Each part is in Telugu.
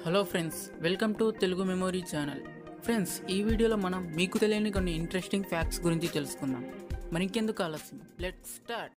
hello friends welcome to Telugu memory channel friends ఈ వీడియోలో మనం మీకు తెలియని కొన్ని ఇంట్రెస్టింగ్ ఫ్యాక్ట్స్ గురించి తెలుసుకుందాం మరి ఇంకెందుకు ఆలస్యం లెట్ స్టార్ట్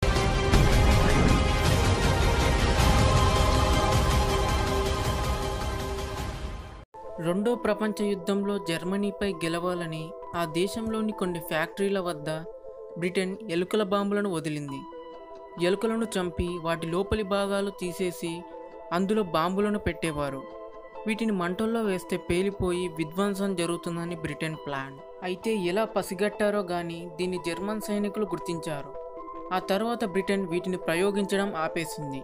రెండో ప్రపంచ యుద్ధంలో జర్మనీపై గెలవాలని ఆ దేశంలోని కొన్ని ఫ్యాక్టరీల వద్ద బ్రిటన్ ఎలుకల బాంబులను వదిలింది ఎలుకలను చంపి వాటి లోపలి భాగాలు తీసేసి అందులో బాంబులను పెట్టేవారు వీటిని మంటల్లో వేస్తే పేలిపోయి విధ్వంసం జరుగుతుందని బ్రిటన్ ప్లాన్ అయితే ఎలా పసిగట్టారో గాని దీన్ని జర్మన్ సైనికులు గుర్తించారు ఆ తర్వాత బ్రిటన్ వీటిని ప్రయోగించడం ఆపేసింది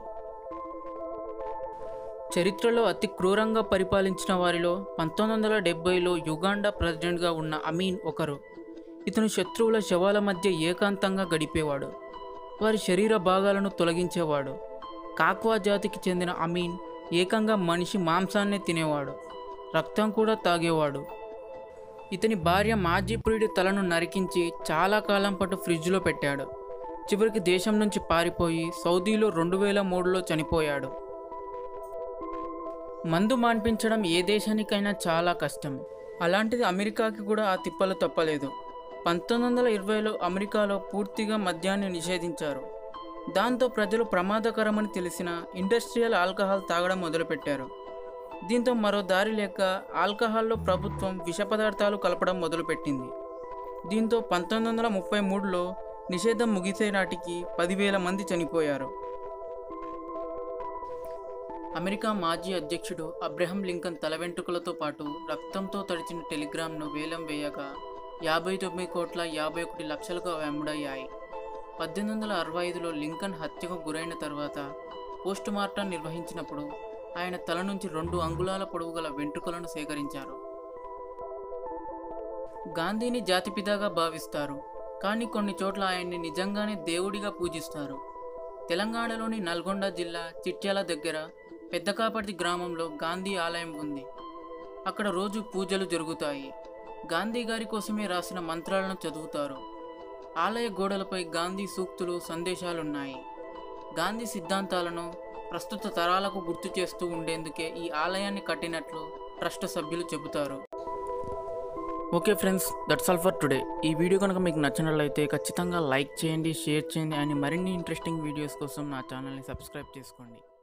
చరిత్రలో అతి క్రూరంగా పరిపాలించిన వారిలో పంతొమ్మిది వందల డెబ్బైలో యుగాండా ప్రెసిడెంట్గా ఉన్న అమీన్ ఒకరు ఇతను శత్రువుల శవాల మధ్య ఏకాంతంగా గడిపేవాడు వారి శరీర భాగాలను తొలగించేవాడు కాక్వా జాతికి చెందిన అమీన్ ఏకంగా మనిషి మాంసాన్నే తినేవాడు రక్తం కూడా తాగేవాడు ఇతని భార్య మాజీపురుడి తలను నరికించి చాలా కాలం పాటు ఫ్రిడ్జ్లో పెట్టాడు చివరికి దేశం నుంచి పారిపోయి సౌదీలో రెండు వేల మూడులో చనిపోయాడు మందు మాన్పించడం ఏ దేశానికైనా చాలా కష్టం అలాంటిది అమెరికాకి కూడా ఆ తిప్పలు తప్పలేదు పంతొమ్మిది వందల ఇరవైలో అమెరికాలో పూర్తిగా మద్యాన్ని నిషేధించారు దాంతో ప్రజలు ప్రమాదకరమని తెలిసిన ఇండస్ట్రియల్ ఆల్కహాల్ తాగడం మొదలుపెట్టారు దీంతో మరో దారి లేక ఆల్కహాల్లో ప్రభుత్వం విష పదార్థాలు కలపడం మొదలుపెట్టింది దీంతో పంతొమ్మిది వందల ముప్పై మూడులో నిషేధం ముగిసే నాటికి పదివేల మంది చనిపోయారు అమెరికా మాజీ అధ్యక్షుడు అబ్రహం లింకన్ తల వెంట్రుకలతో పాటు రక్తంతో తడిచిన టెలిగ్రామ్ను వేలం వేయగా యాభై తొమ్మిది కోట్ల యాభై ఒకటి లక్షలకు అవి అమ్ముడయ్యాయి పద్దెనిమిది వందల అరవై ఐదులో లింకన్ హత్యకు గురైన తర్వాత పోస్ట్ మార్టం నిర్వహించినప్పుడు ఆయన తల నుంచి రెండు అంగుళాల పొడవు గల వెంట్రుకలను సేకరించారు గాంధీని జాతిపితాగా భావిస్తారు కానీ కొన్ని చోట్ల ఆయన్ని నిజంగానే దేవుడిగా పూజిస్తారు తెలంగాణలోని నల్గొండ జిల్లా చిట్యాల దగ్గర పెద్దకాపర్తి గ్రామంలో గాంధీ ఆలయం ఉంది అక్కడ రోజు పూజలు జరుగుతాయి గాంధీ గారి కోసమే రాసిన మంత్రాలను చదువుతారు ఆలయ గోడలపై గాంధీ సూక్తులు సందేశాలున్నాయి గాంధీ సిద్ధాంతాలను ప్రస్తుత తరాలకు గుర్తు చేస్తూ ఉండేందుకే ఈ ఆలయాన్ని కట్టినట్లు ట్రస్ట్ సభ్యులు చెబుతారు okay friends that's all for today ఈ వీడియో కనుక మీకు నచ్చినట్లయితే ఖచ్చితంగా లైక్ చేయండి షేర్ చేయండి అండ్ మరిన్ని ఇంట్రెస్టింగ్ వీడియోస్ కోసం నా ఛానల్ని సబ్స్క్రైబ్ చేసుకోండి